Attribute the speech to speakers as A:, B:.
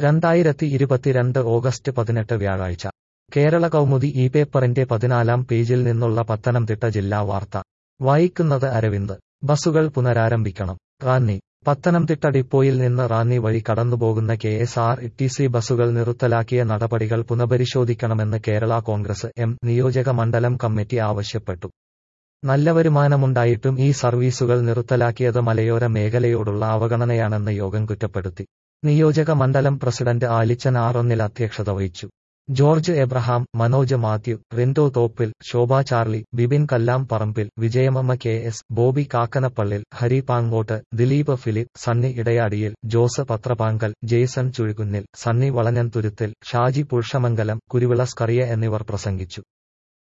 A: രണ്ടായിരത്തി ഇരുപത്തിരണ്ട് ഓഗസ്റ്റ് പതിനെട്ട് വ്യാഴാഴ്ച കേരള കൗമുദി ഈ പേപ്പറിന്റെ പതിനാലാം പേജിൽ നിന്നുള്ള പത്തനംതിട്ട ജില്ലാ വാർത്ത വായിക്കുന്നത് അരവിന്ദ് ബസുകൾ പുനരാരംഭിക്കണം റാന്നി പത്തനംതിട്ട ഡിപ്പോയിൽ നിന്ന് റാന്നി വഴി കടന്നുപോകുന്ന K S R T C ബസുകൾ നിർത്തലാക്കിയ നടപടികൾ പുനഃപരിശോധിക്കണമെന്ന് കേരള കോൺഗ്രസ് എം നിയോജക മണ്ഡലം കമ്മിറ്റി ആവശ്യപ്പെട്ടു നല്ല വരുമാനമുണ്ടായിട്ടും ഈ സർവീസുകൾ നിർത്തലാക്കിയത് മലയോര മേഖലയോടുള്ള അവഗണനയാണെന്ന് യോഗം കുറ്റപ്പെടുത്തി നിയോജക മണ്ഡലം പ്രസിഡന്റ് ആലിച്ചൻ ആറൊന്നിൽ അധ്യക്ഷത വഹിച്ചു ജോർജ് എബ്രഹാം മനോജ് മാത്യു റിൻഡോ തോപ്പിൽ ശോഭ ചാർലി ബിബിൻ കല്ലാം പറമ്പിൽ വിജയമമ്മ കെ എസ് ബോബി കാക്കനപ്പള്ളിൽ ഹരി പാങ്ങോട്ട് ദിലീപ് ഫിലിപ്പ് സണ്ണി ഇടയാടിയിൽ ജോസ് പത്രപാങ്കൽ ജെയ്സൺ ചുഴുകുന്നിൽ സണ്ണി വളഞ്ഞൻതുരുത്തിൽ ഷാജി പുരുഷമംഗലം കുരുവിള സ്കറിയ എന്നിവർ പ്രസംഗിച്ചു